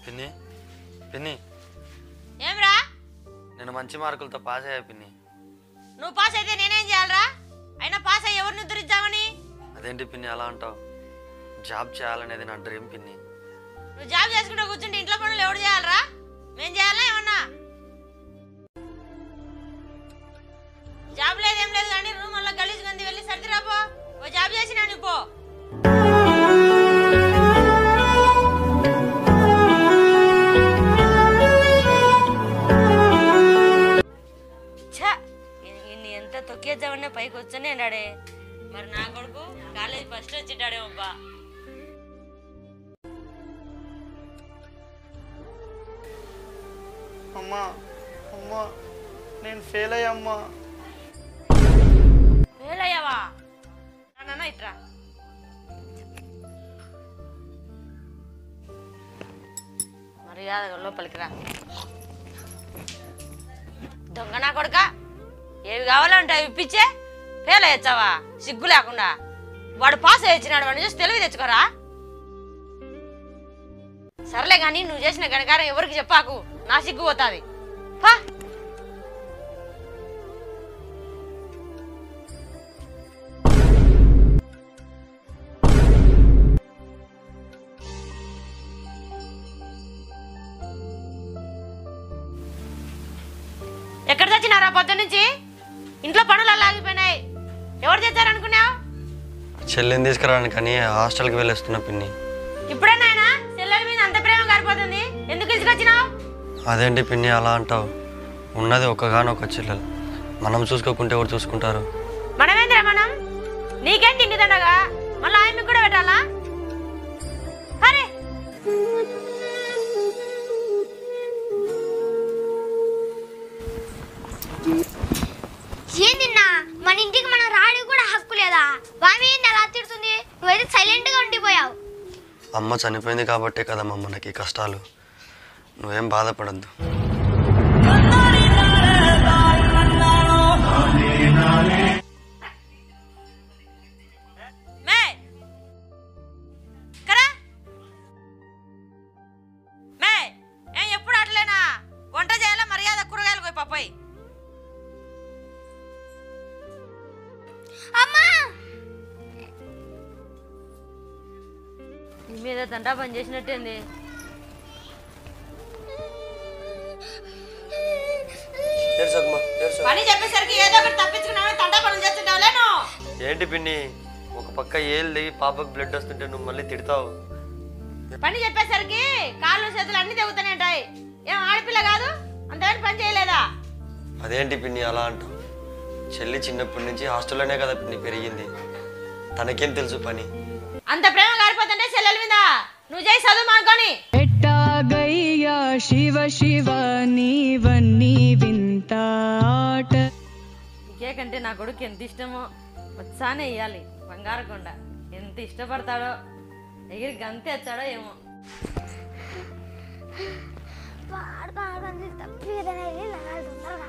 పిన్ని పిన్ని ఏమ్రా నేను మంచి మార్కులతో పాస్ అయ్యా పిన్ని నువ్వు పాస్ అయితే నేనేం చేయాలరా అయినా పాస్ అయ్యి ఎవరిని నిద్రిద్దామని అదేంటి పిన్ని అలా అంటావు జాబ్ చేయాలనేది నా డ్రీమ్ పిన్ని నువ్వు జాబ్ చేసుకుంటూ కూర్చుంటే ఇంట్లో పనులు ఎవరు చేయాలరా మేం చేయాలా ఏమన్నా జాబ్ లేదేం లేదు కానీ రూమ్ వల్ల గలీజ్ గంది వెళ్ళి సర్దిరాపో ఓ జాబ్ చేసినా నువ్వు పో ఛ! ఇ- ఇన్ని ఎంత తొక్కేద్దామన్నా పైకి వచ్చానే అన్నాడే మరి నా కొడుకు కాలేజ్ ఫస్ట్ వచ్చింటాడే అబ్బా అమ్మా అమ్మా నేను ఫెయిల్ అయ్యమ్మా ఫెయిల్ అయ్యావా నాన్న ఇట్రా మర్యాదగా లోపలికి రా దొంగ నా కొడుక ఏవి కావాలంటే అవి ఇప్పించే ఫెయిల్ అయ్యొచ్చావా సిగ్గు లేకుండా వాడు పాస్ అయ్యొచ్చినాడు వాడిని చూసి తెలివి తెచ్చుకోరా సర్లే కానీ నువ్వు చేసిన గణకారం ఎవరికి చెప్పాకు నా సిగ్గు పోతాది పా ఎక్కడ తెచ్చినారా పొద్దు నుంచి ఇంట్లో పనులు అలా ఆగిపోయినాయి ఎవరు తెచ్చారనుకున్నావు చెల్లిని తీసుకురావడానికి కానీ హాస్టల్కి వెళ్ళేస్తున్నా పిన్ని ఇప్పుడే నాయనా చెల్లెల మీద అంత ప్రేమ కారిపోతుంది ఎందుకు తీసుకొచ్చినావు అదేంటి పిన్ని అలా అంటావు ఉన్నది ఒక్కగానొక్క చెల్లెలు మనం చూసుకోకుంటే ఎవరు చూసుకుంటారు మనమేంద్రా మనం నీకేం తిండి దండగా మళ్ళీ ఆయనకి కూడా పెట్టాలా అరే ఏందిన్నా మన ఇంటికి మనం రాడి కూడా హక్కు లేదా వామి ఏంది అలా తిడుతుంది నువ్వైతే సైలెంట్ గా ఉండిపోయావు అమ్మ చనిపోయింది కాబట్టే కదమ్మా మనకి ఈ కష్టాలు నువ్వేం బాధపడద్దు మే కరా మే ఏం ఎప్పుడు అట్లేనా వంట చేయాలా మర్యాద కూరగాయలు పోయి పాపాయి అమ్మా నీ మీద తంటా పని చేసినట్టేంది పని చెప్పేసరికి ఏదో ఒకటి తప్పించుకున్నావు తంటా పనులు చేస్తుంటావు లేను ఏంటి పిన్ని ఒక పక్క ఏళ్ళు పాపకు బ్లడ్ వస్తుంటే నువ్వు మళ్ళీ తిడతావు పని చెప్పేసరికి కాళ్ళు చేతులు అన్ని తెగుతూనే ఉంటాయి ఏం ఆడపిల్ల కాదు అంతేం పని చేయలేదా అదేంటి పిన్ని అలా అంటావు చెల్లి చిన్నప్పటి నుంచి హాస్టల్లోనే కదా పిన్ని పెరిగింది తనకేం తెలుసు పని అంత ప్రేమ కారిపోతుంటే చెల్లెల మీద నువ్వు చేయి చదువు మానుకొని ఎట్టాగయ్యా శివ శివ నీవన్నీ వింత ఆట కేకంటే నా కొడుకు ఎంత ఇష్టమో వచ్చానే ఇయ్యాలి బంగారు కొండ ఎంత ఇష్టపడతాడో ఎగిరి గంతే వచ్చాడో ఏమో పాడు పాడు అని తప్పి ఏదైనా వెళ్ళి లగాలి తొందరగా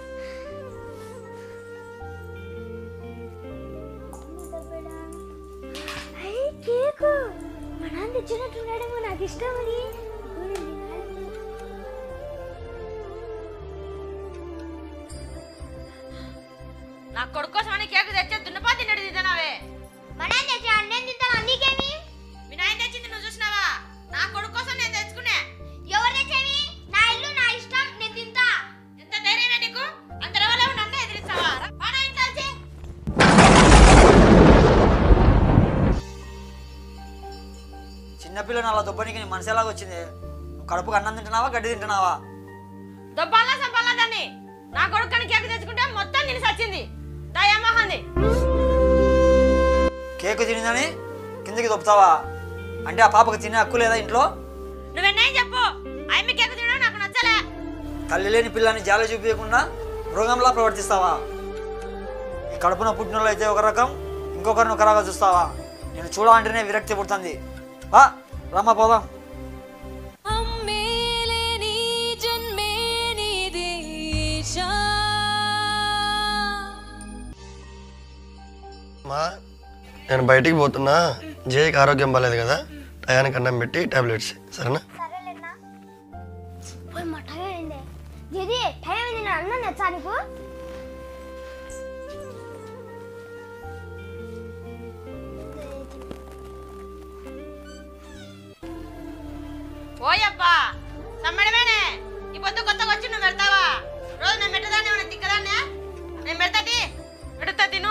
అయ్యి కేకు మా నాన్న తెచ్చినట్టున్నాడేమో నాకు ఇష్టమని ఇప్పుడు నేను తినాలి. నా కొడుకు కోసం అని కేకు తెచ్చే దున్నపా తిన్నట్టు తింటున్నావే మా నాన్న తెచ్చాడు నేను తింటాను నీకేమి మీ నాయన తెచ్చింది నువ్వు చూసినావా నా కొడుకు కోసం నేను తెచ్చుకునే ఎవరు తెచ్చేవి నా ఇల్లు నా ఇష్టం నేను తింటా ఎంత ధైర్యమే నీకు అంత రవలేవు నన్ను ఎదిరిస్తావా రా, పా నా ఇంట్లో వచ్చి. చిన్నపిల్లని అలా దుబ్బనికి నీ మనసు ఎలాగ వచ్చింది నువ్వు కడుపుకు అన్నం తింటున్నావా గడ్డి తింటున్నావా దొబ్బాలా సంపాలా దాన్ని నా కొడుకు అని కేకు తెచ్చుకుంటే మొత్తం తిని సచ్చింది దయమోహంది కేకు తినిందని కిందకి దొప్పుతావా అంటే ఆ పాపకు తినే హక్కు లేదా ఇంట్లో నువ్వెన్నేం చెప్పు ఆయమ్మ కేకు తినడం నాకు నచ్చలే తల్లి లేని పిల్లని జాలి చూపించకుండా మృగంలా ప్రవర్తిస్తావా ఈ కడుపున పుట్టినోళ్ళు అయితే ఒక రకం ఇంకొకరిని ఒక రకంగా చూస్తావా నేను చూడాలంటేనే విరక్తి పుడుతుంది వా రమ్మ పోదాం అమ్మేలేని జన్మే నీది ఈశా. మా నేను బయటికి పోతున్నా జేకి ఆరోగ్యం బాగాలేదు కదా టయానికి అన్నం పెట్టి టాబ్లెట్స్ సరేనా సరేలేనా వచ్చా నీకు ఓయబ్బా సమ్మడమేనే ఈ పొద్దు కొత్తగా వచ్చి నువ్వు పెడతావా రోజు నేను పెట్టదాన్ని ఏమైనా తిక్కదాన్నే నేను పెడతాది పెడతా తిను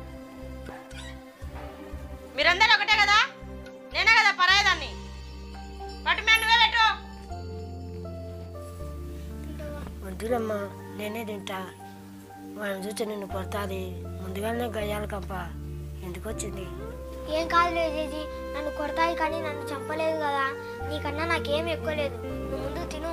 మీరందరూ ఒకటే కదా నేనే కదా పరాయదాన్ని పట్టు మే నువ్వే పెట్టు వద్దులమ్మా నేనే తింటా వాళ్ళని చూసి నిన్ను కొడతాది ముందుగానే గయ్యాలి కంప ఎందుకు వచ్చింది ఏం కాదులేదు చేసి నన్ను కొడతాయి కానీ నన్ను చంపలేదు కదా నీకన్నా నాకేం ఎక్కువ లేదు నువ్వు ముందు తిను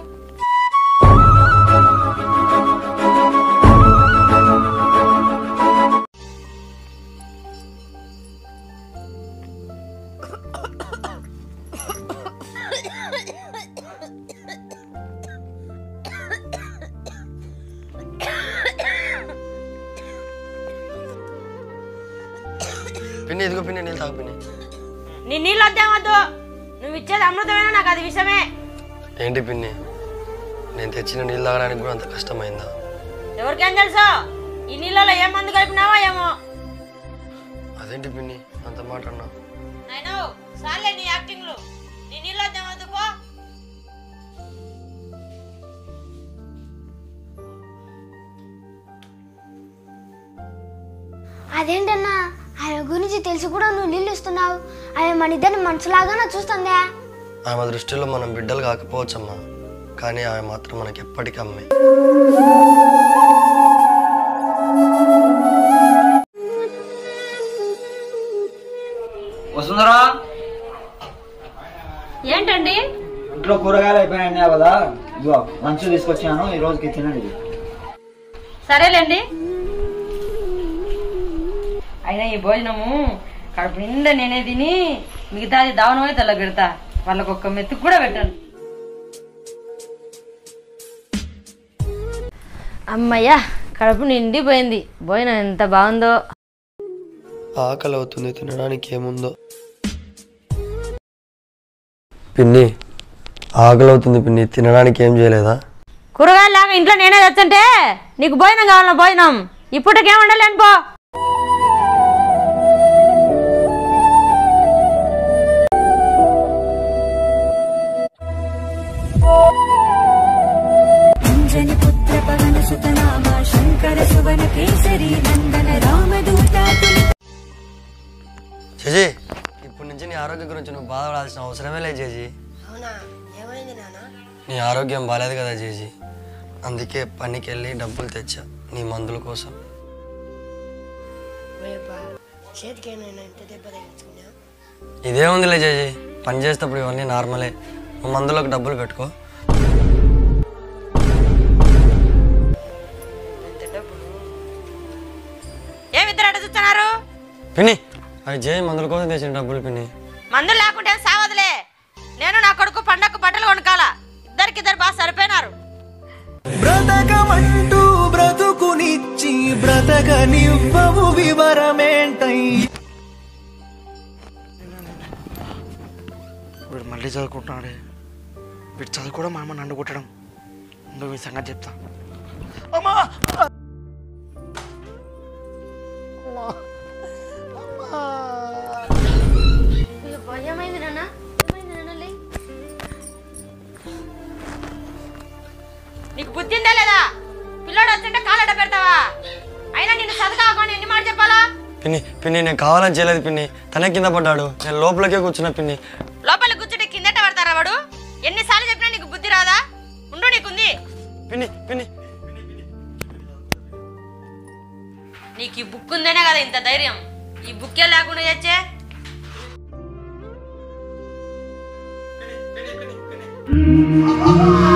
పిన్ని ఎదుగు పిన్ని నీళ్ళు తాగు పిన్ని నీ నీళ్ళు వద్దేమద్దు నువ్వు ఇచ్చేది అమృతమైనా నాకు అది విషమే ఏంటి పిన్ని నేను తెచ్చిన నీళ్ళు తాగడానికి కూడా అంత కష్టమైందా ఎవరికేం తెలుసు ఈ నీళ్ళలో ఏ మందు కలిపినావో ఏమో అదేంటి పిన్ని అంత మాట అన్నావు నాయనో సార్లే నీ యాక్టింగ్లు నీ నీళ్ళు వద్దేమద్దు పో అదేంటన్నా ఆమె గురించి తెలిసి కూడా నువ్వు నీళ్ళు ఇస్తున్నావు ఆమె మన ఇద్దరిని మనసులాగానే చూస్తుందే ఆమె దృష్టిలో మనం బిడ్డలు కాకపోవచ్చమ్మా కానీ ఆమె మాత్రం మనకి ఎప్పటికీ అమ్మే వస్తుందరా ఏంటండి ఇంట్లో కూరగాయలు అయిపోయినాయి కదా ఇదిగో లంచ్ తీసుకొచ్చాను ఈ రోజుకి తినండి సరేలేండి అయినా ఈ భోజనము కడుపు నిండా నేనే తిని మిగతాది దావనమే తెల్లగెడతా వాళ్ళకు ఒక్క మెతుకు కూడా పెట్టాను అమ్మయ్యా కడుపు నిండిపోయింది భోజనం ఎంత బాగుందో ఆకలి అవుతుంది తినడానికి ఏముందో పిన్ని ఆకలి అవుతుంది పిన్ని తినడానికి ఏం చేయలేదా కూరగాయలు లాగా ఇంట్లో నేనే తెచ్చంటే నీకు భోజనం కావాలన్నా భోజనం ఇప్పటికేం ఉండలేను పో అంజని పుత్ర పవన సుతనామ శంకర సువన కేసరి నందన రామదూత చేజీ ఇప్పటి నుంచి నీ ఆరోగ్యం గురించి నువ్వు బాధపడాల్సిన అవసరమే లేదు చేజీ అవునా ఏమైంది నాన్న నీ ఆరోగ్యం బాగాలేదు కదా చేజీ అందుకే పనికి వెళ్ళి డబ్బులు తెచ్చా నీ మందుల కోసం రేపా చేతికి ఏమైనా ఎంత దెబ్బ తగిలించుకున్నా ఇదే ఉందిలే చేజీ పని చేసేటప్పుడు ఇవన్నీ నార్మలే నువ్వు మందులకు డబ్బులు పెట్టుకో ఏమి ఇద్దరు అటు చూస్తున్నారు పిన్ని అవి చేయి మందుల కోసం తెచ్చిన డబ్బులు పిన్ని మందులు లేకుంటే సావదులే నేను నా కొడుకు పండగకు బట్టలు కొనుక్కాల ఇద్దరికిద్దరు బాగా సరిపోయినారు బ్రతకమంటూ బ్రతుకునిచ్చి బ్రతకనివ్వవు వివరమేంటై వీడు మళ్ళీ చదువుకుంటున్నాడే వీడు చదువుకోవడం మా అమ్మ నన్ను కొట్టడం ఇంకో మీ సంగతి చెప్తా అమ్మా ఏమైంది నాన్న ఏమైంది నాన్న లే నీకు బుద్ధి ఉందా లేదా పిల్లోడు వస్తుంటే కాలడ పెడతావా అయినా నిన్ను చదువుకోకుండా ఎన్ని మాట చెప్పాలా పిన్ని పిన్ని నేను కావాలని చేయలేదు పిన్ని తనే కింద పడ్డాడు నేను లోపలికే కూర్చున్నా పిన్ని లోపల కూర్చుంటే కిందట పడతారా వాడు ఎన్నిసార్లు చెప్పినా నీకు బుద్ధి రాదా ఉండు నీకుంది పిన్ని పిన్ని నీకు ఈ బుక్ ఉందేనే కదా ఇంత ధైర్యం ఈ బుక్కే లేకుండా చేచ్చే పిన్ని